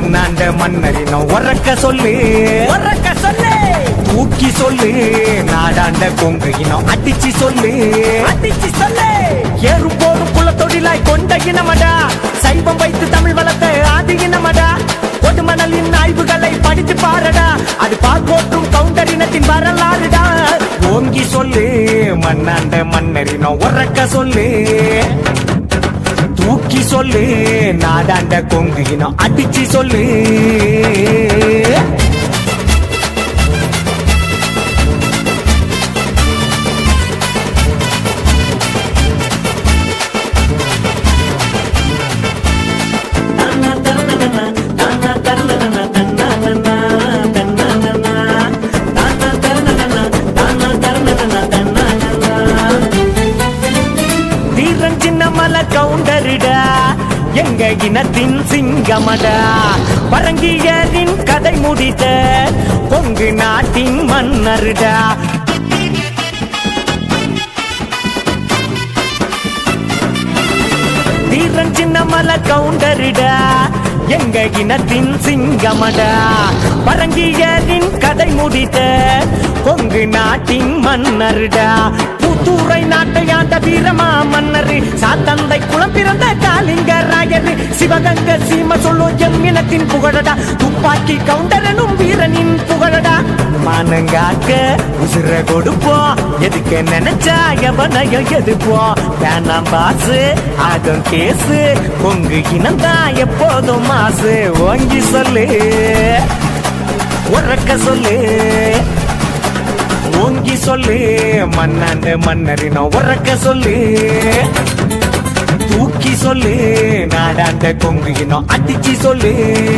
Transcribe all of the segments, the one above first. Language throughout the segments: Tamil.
மண்ணாண்ட மன்னரினம் உறக்க சொல்லு உறக்க சொல்லு தூக்கி சொல்லு நாடாண்ட கொங்கு இனம் அடிச்சு சொல்லு அடிச்சு சொல்லு ஏறு போரும் குல தொழிலாய் கொண்ட இனமடா சைவம் வைத்து தமிழ் வளர்த்த ஆதி இனமடா கொடுமணலின் ஆய்வுகளை படித்து பாரடா அது பார்ப்போற்றும் கவுண்டர் இனத்தின் வரலாறுடா ஓங்கி சொல்லு மண்ணாண்ட மன்னரினம் உறக்க சொல்லு தூக்கி சொல்லு நாடாண்ட கொங்கு இனம் அடிச்சு சொல்லு தீரன் சின்ன மலை கவுண்டரிடா எங்க இனத்தின் சிங்கமடா பரங்கியரின் கதை முடித்த கொங்கு நாட்டின் மன்னருடா தீரன் சின்ன மலை கவுண்டரிடா எங்க இனத்தின் சிங்கமடா பரங்கியரின் கதை முடித்த கொங்கு நாட்டின் மன்னருடா புத்தூரை நாட்டை ஆண்ட வீரமா மன்னர் சாத்தந்தை குளம் பிறந்த காலிங்க ராயர் சிவகங்க சீம சொல்லும் எம் இனத்தின் புகழடா துப்பாக்கி கவுண்டரனும் வீரனின் புகழடா மானங்காக்க உசுர கொடுப்போம் எதுக்கு நினைச்சா எவனையும் எதுப்போம் வேணாம் பாசு ஆகும் கேசு கொங்கு இனம்தான் எப்போதும் மாசு ஓங்கி சொல்லு உறக்க சொல்லு ஓங்கி சொல்லு மண்ணாண்டு மன்னரினம் உறக்க சொல்லு தூக்கி சொல்லு நாடாண்ட கொங்கு இனம் அடிச்சு சொல்லு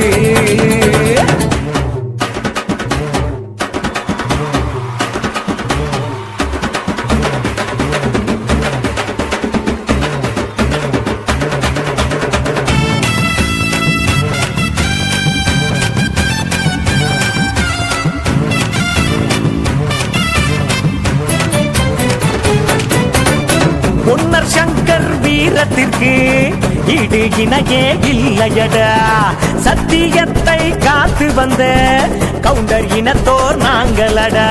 பொன்னர் சங்கர் வீரத்திற்கு இடு இணையே இல்லையடா சத்தியத்தை காத்து வந்த கவுண்டர் இனத்தோர் நாங்களடா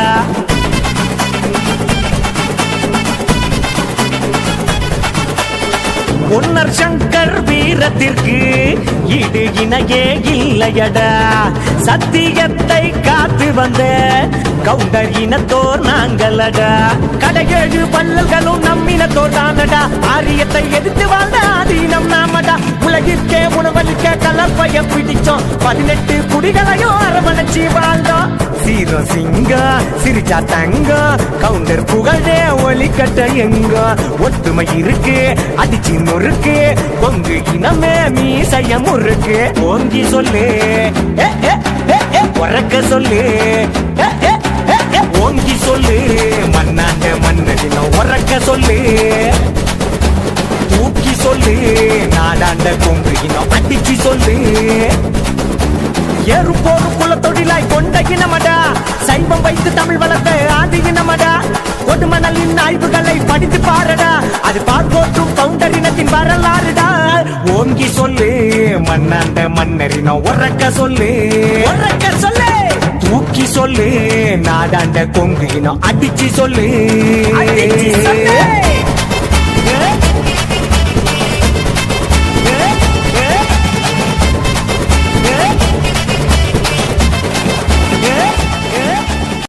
பொன்னர் சங்கர் வீரத்திற்கு இடு இணையே இல்லையடா சத்தியத்தை காத்து வந்த கவுண்டர் இனத்தோர் நாங்களடா கடையேழு பல்லல்களும் நம்மினத்தோர் தானடா ஆரியத்தை எதிர்த்து வாழ்ந்த ஆதீனம் நாமடா உலகிற்கே உணவளிக்க கலப்பைய பிடிச்சோம் பதினெட்டு குடிகளையும் அரவணைச்சி வாழ்ந்தோம் சீரோ சிங்கம் சிரிச்சா தங்கம் கவுண்டர் புகழே ஒலிக்கட்ட எங்க ஒத்துமை இருக்கு அடிச்சு முறுக்கு கொங்கு இனமே மீசைய முறுக்கு ஓங்கி சொல்லு ஏ, ஏ, ஏ, ஏ, உறக்க சொல்லு ஏ, ஏ, ஏ, ஏ, ஓங்கி சொல்லு மண்ணாண்ட மன்னரினம் உறக்க சொல்லு தூக்கி சொல்லு நாடாண்ட கொங்கு இனம் அடிச்சு சொல்லு ஏறு போரும் குல தொழிலாய் கொண்ட இனமடா சைவம் வைத்து தமிழ் வளர்த்த ஆதி இனமடா கொடுமணலின் ஆய்வுகளை படித்து பாரடா அது பார்ப்போற்றும் கவுண்டர் இனத்தின் வரலாறுடா ஓங்கி சொல்லு மண்ணாண்ட மன்னரினம் உறக்க சொல்லு உறக்க சொல்லு தூக்கி சொல்லு நாடாண்ட கொங்கு இனம் அடிச்சு சொல்லு அடிச்சு